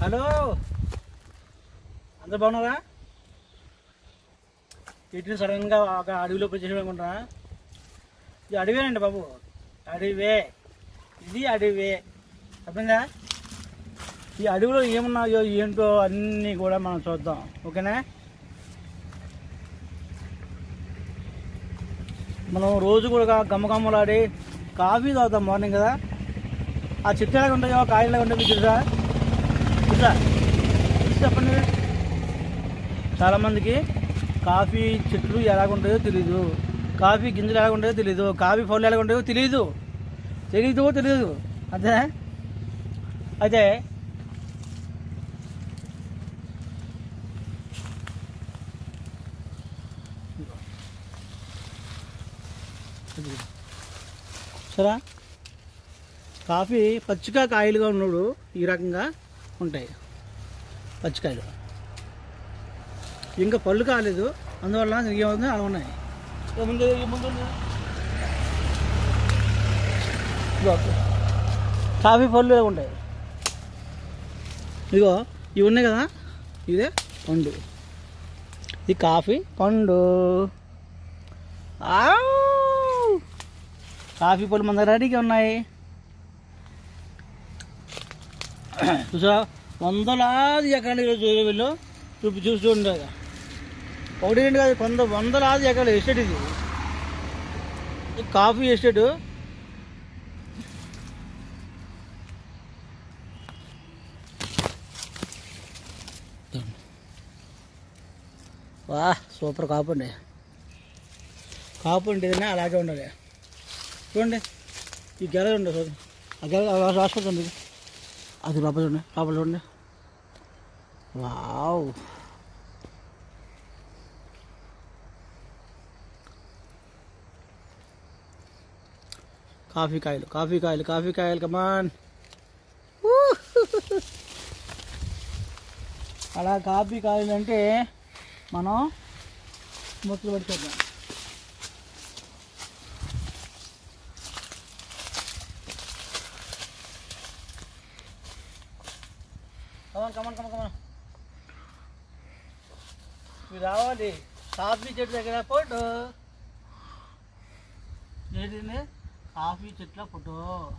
Hello అందరు బాగున్నారా ఇటు సడన్గా ఒక అడవిలోకి వచ్చేసి అనుకుంటా ఇది అడవేనండి బాబు అడవే ఇది అడవే అర్థంగా ఈ అడవిలో ఏమున్నాయో ఏంటో అన్నీ కూడా మనం చూద్దాం ఓకేనా మనం రోజు కూడా గమ్మగమ్మలాడి కాఫీ తాగుతాం మార్నింగ్ కదా ఆ చెట్టు ఎలాగ ఉంటాయో కాయలు ఎలాగ ఉంటాయో మీకు తెలుసా తెలుసా తెలుసు చెప్పండి చాలామందికి కాఫీ చెట్లు ఎలాగ ఉంటాయో తెలీదు కాఫీ గింజలు ఎలాగ ఉంటాయో తెలీదు కాఫీ పళ్ళు ఎలాగ ఉంటాయో తెలీదు తెలీదు తెలీదు అదే అయితే సరా కాఫీ పచ్చిగా కాయలుగా ఉన్నప్పుడు ఈ రకంగా ఉంటాయి పచ్చికాయలు ఇంకా పళ్ళు కాలేదు అందువల్ల ఏమవుతుంది అలా ఉన్నాయి ఇక ముందు ఇక ముందు ఉంది. ఇదిగో. కాఫీ పళ్ళు ఇలా ఉంటాయి ఇదిగో ఇవి ఉన్నాయి కదా ఇదే పండు ఇది కాఫీ పండు ఆవ్! కాఫీ పళ్ళు మన దగ్గర రెడీగా ఉన్నాయి చూసా వందలాది ఎకరాలు ఈరోజు వీళ్ళు చూపి చూసి చూడండి కదా. ఒకటి రెండు కాదు కొంత వందలాది ఎకరాలు ఎస్టేట్ ఇది ఈ కాఫీ ఎస్టేట్ వా సూపర్ కాపు అండి కాపు అంటే ఏదైనా అలాగే ఉండాలి చూడండి ఈ గెల ఉండే చూడండి ఆ గెల రాసుకోండి ఇది. అది లోపల చూడండి లోపల చూడండి వావ్ కాఫీ కాయలు కాఫీ కాయలు కాఫీ కాయలు కమాన్ అలా కాఫీ కాయలు అంటే మనం ముక్కలు పట్టుకుందాం కమన్ కమన్ కమన్ కమన్ మీరు రావాలి కాఫీ చెట్టు దగ్గర ఫోటో ఏంటండి కాఫీ చెట్ల ఫోటో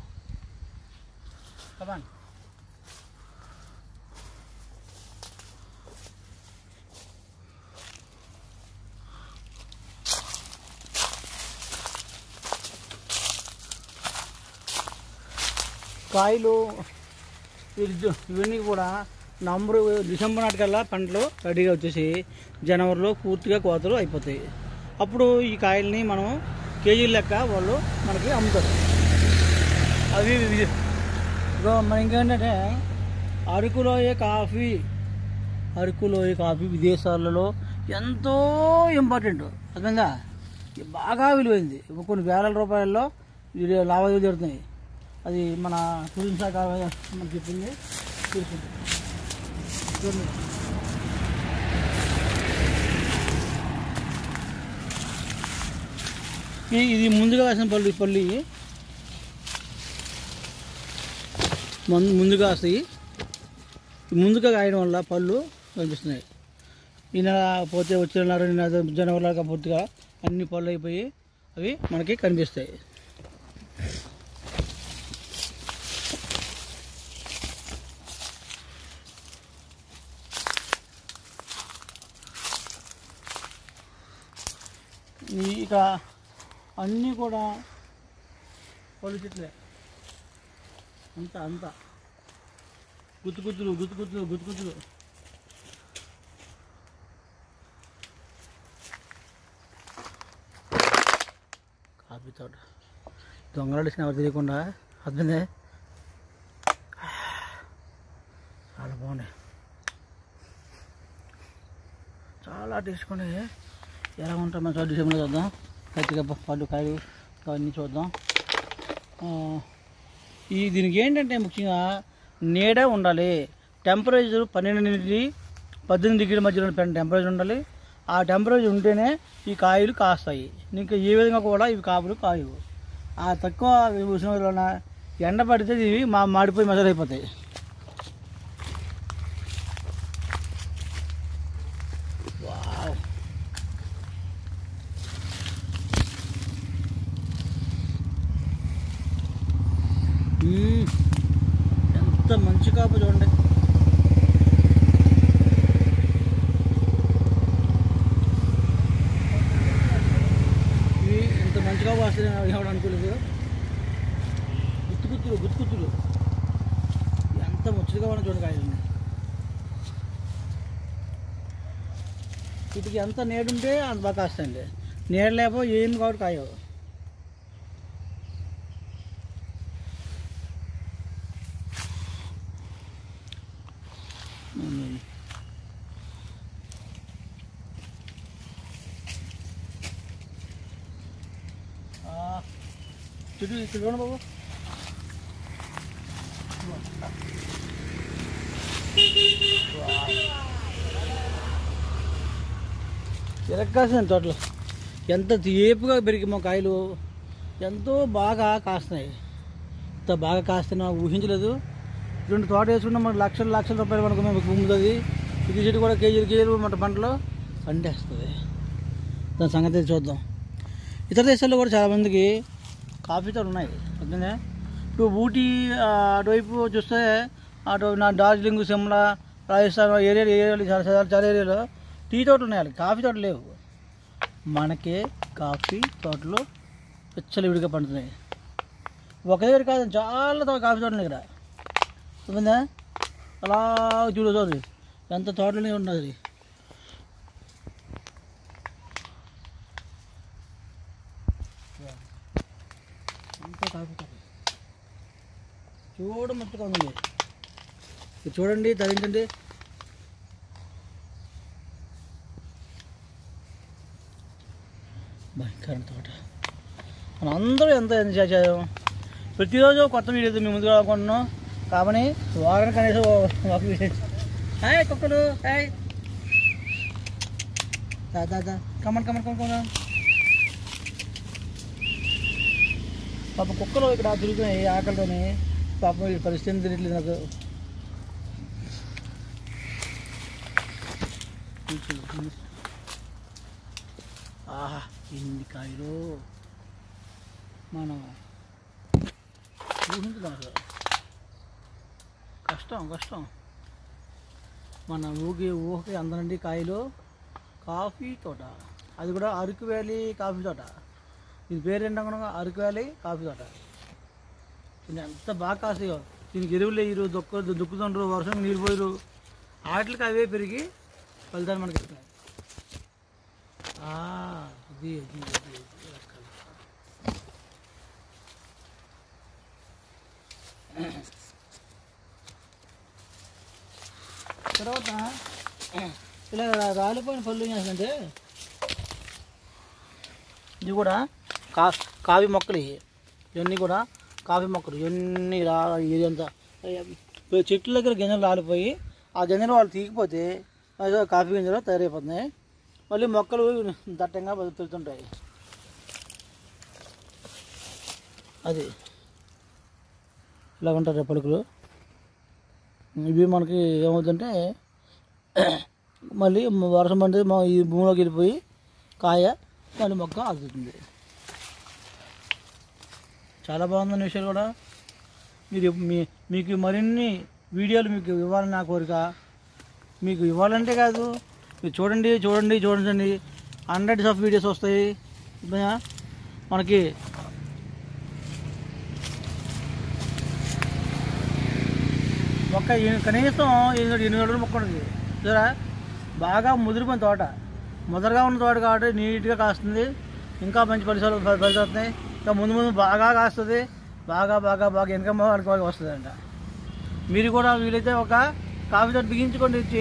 కమన్ కాయలు ఇది ఇవన్నీ కూడా నవంబర్ డిసెంబర్ నాటికల్లా పంటలు రెడీగా వచ్చేసి జనవరిలో పూర్తిగా కోతలు అయిపోతాయి అప్పుడు ఈ కాయల్ని మనం కేజీల లెక్క వాళ్ళు మనకి అమ్ముతారు అవి ఇవి- ఇగో మన ఇంకేంటంటే అరకులోయ కాఫీ అరకులోయ కాఫీ విదేశాలలో ఎంతో ఇంపార్టెంట్ అర్థంగా బాగా విలువైంది కొన్ని వేల రూపాయల్లో ఇది లావాదేవీలు జరుగుతున్నాయి అది మన టూరిజం శాఖ మనకి చెప్పింది తీసుకుంటాం చూడండి ఈ- ఇది ముందుగా వేసిన పళ్ళు ఈ పళ్ళు ఇవి. ముందు ముందుగా వస్తాయి ఈ ముందుగా కాయడం వల్ల పళ్ళు కనిపిస్తున్నాయి ఈ నెల పోతే వచ్చే నెల రెండు నెల జనవరి లాగా పూర్తిగా అన్ని పళ్ళు అయిపోయి అవి మనకి కనిపిస్తాయి ఈ ఇక అన్నీ కూడా పళ్ళు చెట్లే అంతా అంతా గుత్తు గుత్తులు గుత్తు గుత్తులు గుత్తు గుత్తులు కాఫీ తోట దొంగలు ఎవరు తెలియకుండా అర్థమైందే చాలా బాగున్నాయి చాలా టేస్ట్కొని ఎలా ఉంటాం మనం చదువు డిసెంబర్లో చూద్దాం గట్టిగా పళ్ళు కాయలు అవన్నీ చూద్దాం ఆ, ఈ దీనికి ఏంటంటే ముఖ్యంగా నీడ ఉండాలి టెంపరేచర్ పన్నెండు నుండి పద్దెనిమిది డిగ్రీల మధ్యలో టెంపరేచర్ ఉండాలి ఆ టెంపరేచర్ ఉంటేనే ఈ కాయలు కాస్తాయి ఇంకా ఏ విధంగా కూడా ఇవి కాపులు కాయవు ఆ తక్కువ ఉష్ణోగ్రతలో ఎండ పడితే ఇవి మా మాడిపోయి మసలు అయిపోతాయి మ్మ్. ఎంత మంచి కాపు చూడండి ఇవి ఇంత మంచి కాపు వస్తుంది ఎవడు అనుకోలేదు గుత్తు గుత్తులు గుత్తు గుత్తులు ఎంత ముచ్చటగా ఉన్న చూడండి కాయలని వీటికి ఎంత నీడుంటే అంత బాగా కాస్తాయండి నీడ లేకపో ఏం కాబట్టి కాయవు ఉమ్. ఆ, చుట్టూ ఇక్కడ చూడండి బాబు ఎరక్కాల్సిన తోటలు ఎంత తీపుగా పెరిగి మా కాయలు ఎంతో బాగా కాస్తున్నాయి ఇంత బాగా కాస్తున్నా ఊహించలేదు రెండు తోట వేసుకున్నా మనకు లక్షల లక్షల రూపాయలు మనకు మనకు గుమ్ముతుంది ఇది చెట్టు కూడా కేజీలు కేజీలు మన పంటలో పండేస్తుంది దాని సంగతి చూద్దాం ఇతర దేశాల్లో కూడా చాలామందికి కాఫీ తోటలు ఉన్నాయి ఓకేనా ఇప్పుడు ఊటీ ఆ, అటువైపు చూస్తే అటు నా డార్జిలింగ్ సిమ్లా రాజస్థాన్ ఏరియా ఏరియాలు చాలా చాలా చాలా ఏరియాలో టీ తోటలు ఉన్నాయి వాళ్ళకి కాఫీ తోటలు లేవు మనకే కాఫీ తోటలు విడిగా పండుతున్నాయి ఒక దగ్గర కాదు చాలా తో- కాఫీ తోటలు ఇక్కడ ఉందా అలా చూడు చూడు ఎంత తోటలోనే ఉన్నది అంతా కాఫీ తోట చూడ మట్టుగా ఉంది ఇది చూడండి ధరించండి భయంకర తోట మనం అందరూ ఎంత ఎంజాయ్ చేసాం ప్రతిరోజు కొత్త వీడియోతో మేము ముందుగా అనుకుంటున్నాం కాబట్టి వారానికి కనీసం ఓ- ఒక వీడియో హాయ్ కుక్కలు హాయ్ దా దా దా కమన్ కమన్ కమన్ కమన్ పాప కుక్కలు ఇక్కడ తిరుగుతున్నాయి ఆకలితోని పాపం ఈ పరిస్థితి తెలియట్లేదు నాకు ఆహా ఎన్ని కాయలు మనం ఊహించుదాం అసలు కష్టం కష్టం మన ఊకి ఊహకి అందనండి కాయలు కాఫీ తోట అది కూడా అరకు వ్యాలీ కాఫీ తోట ఇది పేరు ఏంటనుకున్నా అరకు వ్యాలీ కాఫీ తోట ఇది ఎంత బాగా కాస్తాయో దీనికి ఎరువులు వేయరు దొక్క దుక్కుతుండ్రు వర్షం నీళ్ళు పోయరు వాటికి అవే పెరిగి ఫలితాలు మనకి ఇస్తాయి ఆ, ఇది ఇది ఇది ఇది లెక్కలు. తర్వాత ఇలా రా- రాలిపోయిన పళ్ళు ఏం చేస్తుందంటే ఇది కూడా కా కాఫీ మొక్కలు ఇవి ఇవన్నీ కూడా కాఫీ మొక్కలు ఇవన్నీ రా ఇది అంతా ఇప్పుడు చెట్ల దగ్గర గింజలు రాలిపోయి ఆ గింజలు వాళ్ళు తీగిపోతే అదో కాఫీ గింజలు తయారైపోతున్నాయి మళ్ళీ మొక్కలు దట్టంగా పెరుగుతుంటాయి అది ఇలా ఉంటారు పలుకులు ఇవి మనకి ఏమవుతుందంటే మళ్ళీ వర్షం పడితే మా ఈ భూమిలోకి వెళ్ళిపోయి కాయ మళ్ళీ మొక్క అదుతుంది చాలా బాగుందని విషయాలు కూడా మీరు మీ మీకు మరిన్ని వీడియోలు మీకు ఇవ్వాలని నా కోరిక మీకు ఇవ్వాలంటే కాదు మీరు చూడండి చూడండి చూడండి హండ్రెడ్స్ ఆఫ్ వీడియోస్ వస్తాయి ఇప్పుడు మనకి మొక్క ఎన్ని- కనీసం ఎనిమిది ఎనిమిది అడుగులు మొక్క ఉంటుంది చూసారా బాగా ముదిరిపోయిన తోట ముదరగా ఉన్న తోట కాబట్టి నీట్గా కాస్తుంది ఇంకా మంచి ఫలితాలు ఫ- ఫలితాలు వస్తున్నాయి ఇంకా ముందు ముందు బాగా కాస్తుంది బాగా బాగా బాగా ఇన్కమ్ వాళ్ళకి బాగా వస్తుందంట మీరు కూడా వీలైతే ఒక కాఫీ తోట బిగించుకోండి ఇచ్చి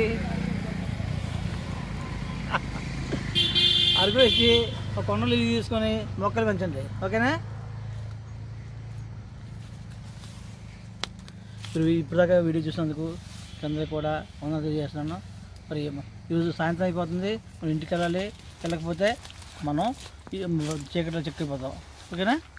అరకు ఇచ్చి ఒక కొండలు ఇల్లు తీసుకొని మొక్కలు పెంచండి ఓకేనా ఇప్పుడు ఇప్పటిదాకా వీడియో చూసినందుకు అందరికీ కూడా వందలు చేస్తున్నాను మరి ఈరోజు సాయంత్రం అయిపోతుంది మనం ఇంటికి వెళ్ళాలి వెళ్ళకపోతే మనం ఈ చీకట్లో చిక్కిపోతాం ఓకేనా